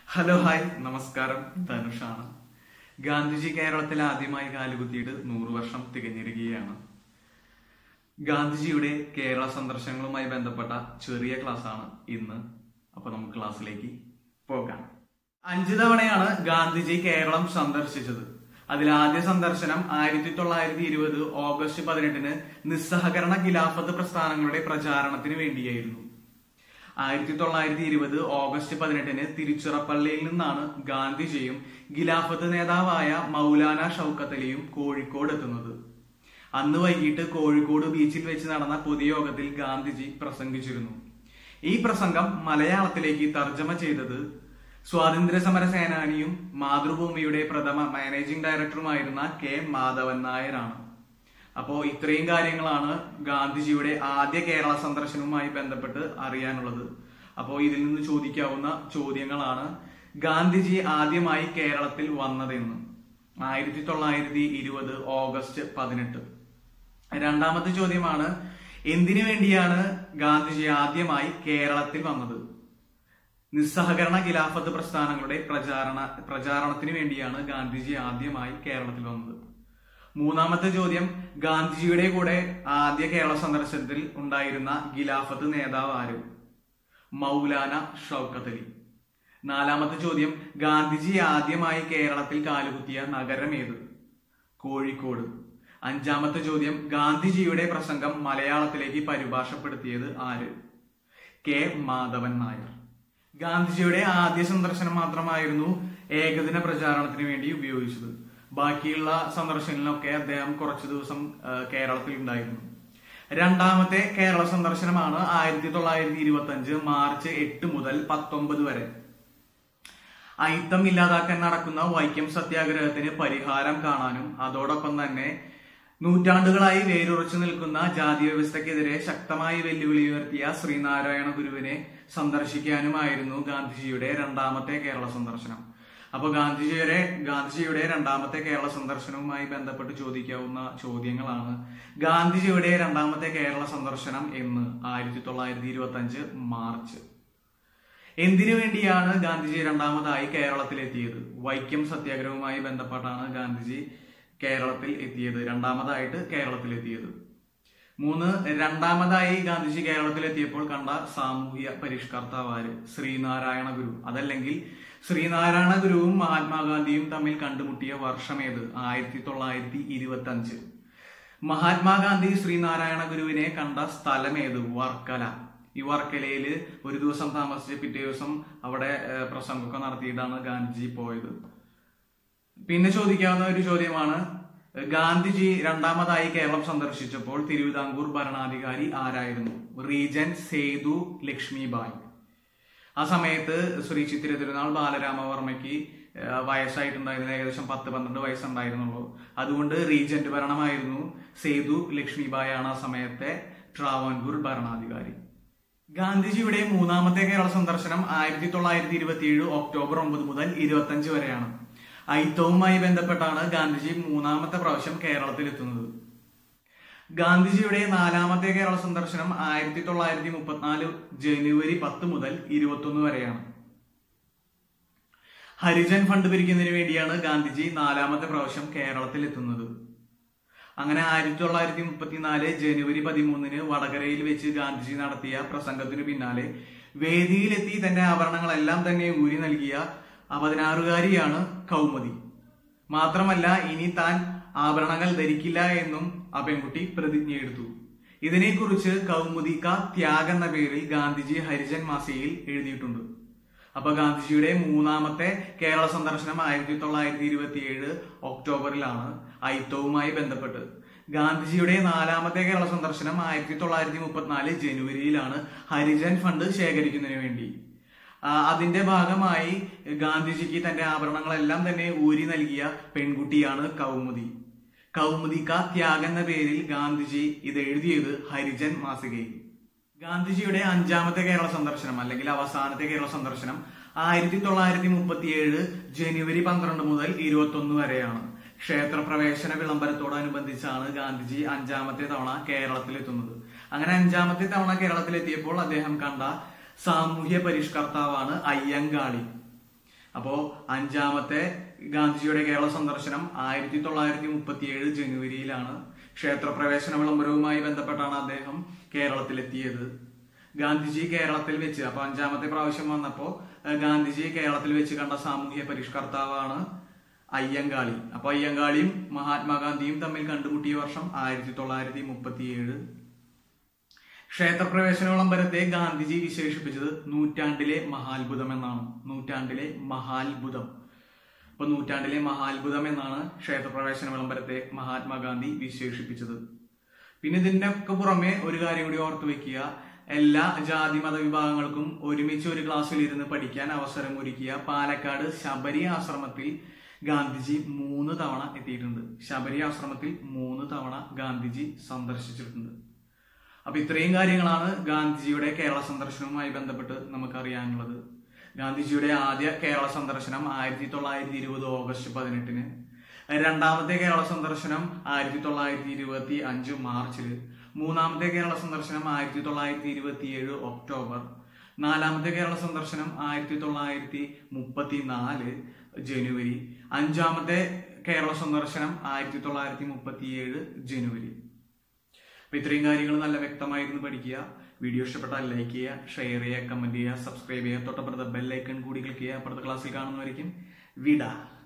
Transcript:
hello hi നമസ്കാരം ധനുഷാണ് ഗാന്ധിജി കേരളത്തിൽ ആദ്യമായി കാലുകുത്തിയിട്ട് നൂറ് വർഷം തികഞ്ഞിരിക്കുകയാണ് ഗാന്ധിജിയുടെ കേരള സന്ദർശനങ്ങളുമായി ബന്ധപ്പെട്ട ചെറിയ ക്ലാസ് ആണ് ഇന്ന് അപ്പൊ നമുക്ക് ക്ലാസ്സിലേക്ക് പോകാം അഞ്ചു തവണയാണ് ഗാന്ധിജി കേരളം സന്ദർശിച്ചത് അതിൽ ആദ്യ സന്ദർശനം ആയിരത്തി തൊള്ളായിരത്തി ഇരുപത് ഓഗസ്റ്റ് പതിനെട്ടിന് നിസ്സഹകരണ ഖിലാഫത്ത് പ്രസ്ഥാനങ്ങളുടെ പ്രചാരണത്തിന് വേണ്ടിയായിരുന്നു ആയിരത്തി തൊള്ളായിരത്തി ഇരുപത് ഓഗസ്റ്റ് പതിനെട്ടിന് തിരുച്ചിറപ്പള്ളിയിൽ നിന്നാണ് ഗാന്ധിജിയും ഖിലാഫത്ത് നേതാവായ മൗലാന ഷൌക്കത്ത് അലിയും കോഴിക്കോട് എത്തുന്നത് അന്ന് വൈകിട്ട് കോഴിക്കോട് ബീച്ചിൽ വെച്ച് നടന്ന പൊതുയോഗത്തിൽ ഗാന്ധിജി പ്രസംഗിച്ചിരുന്നു ഈ പ്രസംഗം മലയാളത്തിലേക്ക് തർജ്ജമ ചെയ്തത് സ്വാതന്ത്ര്യ സമര സേനാനിയും മാതൃഭൂമിയുടെ പ്രഥമ മാനേജിംഗ് ഡയറക്ടറുമായിരുന്ന കെ മാധവൻ നായരാണ് അപ്പോ ഇത്രയും കാര്യങ്ങളാണ് ഗാന്ധിജിയുടെ ആദ്യ കേരള സന്ദർശനവുമായി ബന്ധപ്പെട്ട് അറിയാനുള്ളത് അപ്പോ ഇതിൽ നിന്ന് ചോദിക്കാവുന്ന ചോദ്യങ്ങളാണ് ഗാന്ധിജി ആദ്യമായി കേരളത്തിൽ വന്നതെന്ന് ആയിരത്തി തൊള്ളായിരത്തി ഇരുപത് ഓഗസ്റ്റ് പതിനെട്ട് രണ്ടാമത്തെ ചോദ്യമാണ് എന്തിനു വേണ്ടിയാണ് ഗാന്ധിജി ആദ്യമായി കേരളത്തിൽ വന്നത് നിസ്സഹകരണ ഖിലാഫത്ത് പ്രസ്ഥാനങ്ങളുടെ പ്രചാരണ പ്രചാരണത്തിന് വേണ്ടിയാണ് ഗാന്ധിജി ആദ്യമായി കേരളത്തിൽ വന്നത് മൂന്നാമത്തെ ചോദ്യം ഗാന്ധിജിയുടെ കൂടെ ആദ്യ കേരള സന്ദർശനത്തിൽ ഉണ്ടായിരുന്ന ഖിലാഫത്ത് നേതാവ് ആര് മൗലാന ഷൗക്കത്ത് അലി നാലാമത്തെ ചോദ്യം ഗാന്ധിജി ആദ്യമായി കേരളത്തിൽ കാലുകുത്തിയ നഗരം ഏത് കോഴിക്കോട് അഞ്ചാമത്തെ ചോദ്യം ഗാന്ധിജിയുടെ പ്രസംഗം മലയാളത്തിലേക്ക് പരിഭാഷപ്പെടുത്തിയത് ആര് കെ മാധവൻ നായർ ഗാന്ധിജിയുടെ ആദ്യ സന്ദർശനം മാത്രമായിരുന്നു ഏകദിന പ്രചാരണത്തിന് വേണ്ടി ഉപയോഗിച്ചത് ബാക്കിയുള്ള സന്ദർശനങ്ങളിലൊക്കെ അദ്ദേഹം കുറച്ചു ദിവസം ആ, കേരളത്തിൽ ഉണ്ടായിരുന്നു രണ്ടാമത്തെ കേരള സന്ദർശനമാണ് ആയിരത്തി തൊള്ളായിരത്തി ഇരുപത്തി അഞ്ച് മാർച്ച് എട്ട് മുതൽ പത്തൊമ്പത് വരെ അയിത്തം ഇല്ലാതാക്കാൻ നടക്കുന്ന വൈക്കം സത്യാഗ്രഹത്തിന് പരിഹാരം കാണാനും അതോടൊപ്പം തന്നെ നൂറ്റാണ്ടുകളായി വേരുറച്ചു നിൽക്കുന്ന ജാതി വ്യവസ്ഥക്കെതിരെ ശക്തമായി വെല്ലുവിളി ഉയർത്തിയ ശ്രീനാരായണ ഗുരുവിനെ സന്ദർശിക്കാനുമായിരുന്നു ഗാന്ധിജിയുടെ രണ്ടാമത്തെ കേരള സന്ദർശനം അപ്പൊ ഗാന്ധിജിയുടെ ഗാന്ധിജിയുടെ രണ്ടാമത്തെ കേരള സന്ദർശനവുമായി ബന്ധപ്പെട്ട് ചോദിക്കാവുന്ന ചോദ്യങ്ങളാണ് ഗാന്ധിജിയുടെ രണ്ടാമത്തെ കേരള സന്ദർശനം എന്ന് ആയിരത്തി തൊള്ളായിരത്തി ഇരുപത്തി അഞ്ച് മാർച്ച് എന്തിനു വേണ്ടിയാണ് ഗാന്ധിജി രണ്ടാമതായി കേരളത്തിൽ എത്തിയത് വൈക്കം സത്യാഗ്രഹവുമായി ബന്ധപ്പെട്ടാണ് ഗാന്ധിജി കേരളത്തിൽ എത്തിയത് രണ്ടാമതായിട്ട് കേരളത്തിൽ എത്തിയത് മൂന്ന് രണ്ടാമതായി ഗാന്ധിജി കേരളത്തിൽ എത്തിയപ്പോൾ കണ്ട സാമൂഹ്യ പരിഷ്കർത്താവാര് ശ്രീനാരായണ ഗുരു അതല്ലെങ്കിൽ ശ്രീനാരായണ ഗുരുവും മഹാത്മാഗാന്ധിയും തമ്മിൽ കണ്ടുമുട്ടിയ വർഷമേത് ആയിരത്തി തൊള്ളായിരത്തി ഇരുപത്തി അഞ്ച് മഹാത്മാഗാന്ധി ശ്രീനാരായണ ഗുരുവിനെ കണ്ട സ്ഥലമേത് വർക്കല ഈ വർക്കലയില് ഒരു ദിവസം താമസിച്ച് പിറ്റേ ദിവസം അവിടെ ഏഹ്, പ്രസംഗമൊക്കെ നടത്തിയിട്ടാണ് ഗാന്ധിജി പോയത് പിന്നെ ചോദിക്കാവുന്ന ഒരു ചോദ്യമാണ് ഗാന്ധിജി രണ്ടാമതായി കേരളം സന്ദർശിച്ചപ്പോൾ തിരുവിതാംകൂർ ഭരണാധികാരി ആരായിരുന്നു റീജൻ സേതു ലക്ഷ്മിബായി ആ സമയത്ത് ശ്രീ ചിത്തിര തിരുനാൾ ബാലരാമവർമ്മയ്ക്ക് ഏഹ്, വയസ്സായിട്ടുണ്ടായിരുന്നത് ഏകദേശം പത്ത് പന്ത്രണ്ട് വയസ്സുണ്ടായിരുന്നുള്ളൂ അതുകൊണ്ട് റീജന്റ് ഭരണമായിരുന്നു സേതു ലക്ഷ്മിബായി ആണ് ആ സമയത്തെ ട്രാവൻകൂർ ഭരണാധികാരി ഗാന്ധിജിയുടെ മൂന്നാമത്തെ കേരള സന്ദർശനം ആയിരത്തി തൊള്ളായിരത്തി ഇരുപത്തിയേഴ് ഒക്ടോബർ ഒമ്പത് മുതൽ ഇരുപത്തി അഞ്ച് വരെയാണ് ഐത്തവുമായി ബന്ധപ്പെട്ടാണ് ഗാന്ധിജി മൂന്നാമത്തെ പ്രാവശ്യം കേരളത്തിൽ എത്തുന്നത് ഗാന്ധിജിയുടെ നാലാമത്തെ കേരള സന്ദർശനം ആയിരത്തി തൊള്ളായിരത്തി മുപ്പത്തിനാല് ജനുവരി പത്ത് മുതൽ ഇരുപത്തൊന്ന് വരെയാണ് ഹരിജൻ ഫണ്ട് പിരിക്കുന്നതിന് വേണ്ടിയാണ് ഗാന്ധിജി നാലാമത്തെ പ്രാവശ്യം കേരളത്തിൽ എത്തുന്നത് അങ്ങനെ ആയിരത്തി തൊള്ളായിരത്തി മുപ്പത്തിനാല് ജനുവരി പതിമൂന്നിന് വടകരയിൽ വെച്ച് ഗാന്ധിജി നടത്തിയ പ്രസംഗത്തിനു പിന്നാലെ വേദിയിലെത്തി തന്റെ ആഭരണങ്ങളെല്ലാം തന്നെ ഊരി നൽകിയ ആ പതിനാറുകാരിയാണ് കൗമുദി മാത്രമല്ല ഇനി താൻ ആഭരണങ്ങൾ ധരിക്കില്ല എന്നും ആ പെൺകുട്ടി പ്രതിജ്ഞയെടുത്തു ഇതിനെക്കുറിച്ച് കൗമുദിക ത്യാഗ് എന്ന പേരിൽ ഗാന്ധിജി ഹരിജൻ മാസികയിൽ എഴുതിയിട്ടുണ്ട് അപ്പൊ ഗാന്ധിജിയുടെ മൂന്നാമത്തെ കേരള സന്ദർശനം ആയിരത്തി തൊള്ളായിരത്തി ഇരുപത്തിയേഴ് ഒക്ടോബറിലാണ് ഐത്തവുമായി ബന്ധപ്പെട്ട് ഗാന്ധിജിയുടെ നാലാമത്തെ കേരള സന്ദർശനം ആയിരത്തി തൊള്ളായിരത്തി മുപ്പത്തിനാല് ജനുവരിയിലാണ് ഹരിജൻ ഫണ്ട് ശേഖരിക്കുന്നതിന് വേണ്ടി ആ, അതിന്റെ ഭാഗമായി ഗാന്ധിജിക്ക് തന്റെ ആഭരണങ്ങളെല്ലാം തന്നെ ഊരി നൽകിയ പെൺകുട്ടിയാണ് കൗമുദി കൗമുദിക ത്യാഗ് എന്ന പേരിൽ ഗാന്ധിജി ഇത് എഴുതിയത് ഹരിജൻ മാസികയിൽ ഗാന്ധിജിയുടെ അഞ്ചാമത്തെ കേരള സന്ദർശനം അല്ലെങ്കിൽ അവസാനത്തെ കേരള സന്ദർശനം ആയിരത്തി തൊള്ളായിരത്തി മുപ്പത്തിയേഴ് ജനുവരി പന്ത്രണ്ട് മുതൽ ഇരുപത്തി ഒന്ന് വരെയാണ് ക്ഷേത്രപ്രവേശന വിളംബരത്തോടനുബന്ധിച്ചാണ് ഗാന്ധിജി അഞ്ചാമത്തെ തവണ കേരളത്തിലെത്തുന്നത് അങ്ങനെ അഞ്ചാമത്തെ തവണ കേരളത്തിലെത്തിയപ്പോൾ അദ്ദേഹം കണ്ട സാമൂഹ്യ പരിഷ്കർത്താവാണ് അയ്യങ്കാളി അപ്പോ അഞ്ചാമത്തെ ഗാന്ധിജിയുടെ കേരള സന്ദർശനം ആയിരത്തി തൊള്ളായിരത്തി മുപ്പത്തിയേഴ് ജനുവരിയിലാണ് ക്ഷേത്രപ്രവേശന വിളംബരവുമായി ബന്ധപ്പെട്ടാണ് അദ്ദേഹം കേരളത്തിലെത്തിയത് ഗാന്ധിജി കേരളത്തിൽ വെച്ച് അപ്പൊ അഞ്ചാമത്തെ പ്രാവശ്യം വന്നപ്പോ ഏഹ്, ഗാന്ധിജി കേരളത്തിൽ വെച്ച് കണ്ട സാമൂഹ്യ പരിഷ്കർത്താവാണ് അയ്യങ്കാളി അപ്പൊ അയ്യങ്കാളിയും മഹാത്മാഗാന്ധിയും തമ്മിൽ കണ്ടുമുട്ടിയ വർഷം ആയിരത്തി തൊള്ളായിരത്തി മുപ്പത്തിയേഴ് ക്ഷേത്രപ്രവേശന വിളംബരത്തെ ഗാന്ധിജി വിശേഷിപ്പിച്ചത് നൂറ്റാണ്ടിലെ മഹാത്ഭുതം എന്നാണ് നൂറ്റാണ്ടിലെ മഹാത്ഭുതം അപ്പൊ നൂറ്റാണ്ടിലെ മഹാത്ഭുതം എന്നാണ് ക്ഷേത്രപ്രവേശന വിളംബരത്തെ മഹാത്മാഗാന്ധി വിശേഷിപ്പിച്ചത് പിന്നെ ഇതിന്റെ ഒക്കെ പുറമെ ഒരു കാര്യം കൂടി ഓർത്തു വെക്കുക എല്ലാ ജാതി മത വിഭാഗങ്ങൾക്കും ഒരുമിച്ച് ഒരു ക്ലാസ്സിൽ ഇരുന്ന് പഠിക്കാൻ അവസരം ഒരുക്കിയ പാലക്കാട് ശബരി ആശ്രമത്തിൽ ഗാന്ധിജി മൂന്ന് തവണ എത്തിയിട്ടുണ്ട് ശബരി ആശ്രമത്തിൽ മൂന്ന് തവണ ഗാന്ധിജി സന്ദർശിച്ചിട്ടുണ്ട് അപ്പൊ ഇത്രയും കാര്യങ്ങളാണ് ഗാന്ധിജിയുടെ കേരള സന്ദർശനവുമായി ബന്ധപ്പെട്ട് നമുക്കറിയാനുള്ളത് ഗാന്ധിജിയുടെ ആദ്യ കേരള സന്ദർശനം ആയിരത്തി തൊള്ളായിരത്തി ഇരുപത് ഓഗസ്റ്റ് പതിനെട്ടിന് രണ്ടാമത്തെ കേരള സന്ദർശനം ആയിരത്തി തൊള്ളായിരത്തി ഇരുപത്തി അഞ്ച് മാർച്ചില് മൂന്നാമത്തെ കേരള സന്ദർശനം ആയിരത്തി തൊള്ളായിരത്തി ഇരുപത്തി ഏഴ് ഒക്ടോബർ നാലാമത്തെ കേരള സന്ദർശനം ആയിരത്തി തൊള്ളായിരത്തി മുപ്പത്തി നാല് ജനുവരി അഞ്ചാമത്തെ കേരള സന്ദർശനം ആയിരത്തി തൊള്ളായിരത്തി മുപ്പത്തി ഏഴ് ജനുവരി അപ്പൊ ഇത്രയും കാര്യങ്ങൾ നല്ല വ്യക്തമായിരുന്നു പഠിക്കുക വീഡിയോ ഇഷ്ടപ്പെട്ടാൽ ലൈക്ക് ചെയ്യുക ഷെയർ ചെയ്യുക കമന്റ് ചെയ്യുക സബ്സ്ക്രൈബ് ചെയ്യുക തൊട്ടപ്പുറത്തെ ബെൽ ഐക്കൺ കൂടി ക്ലിക്ക് ചെയ്യുക അപ്പുറത്തെ ക്ലാസ്സിൽ കാണുന്നവരിക്കും വിട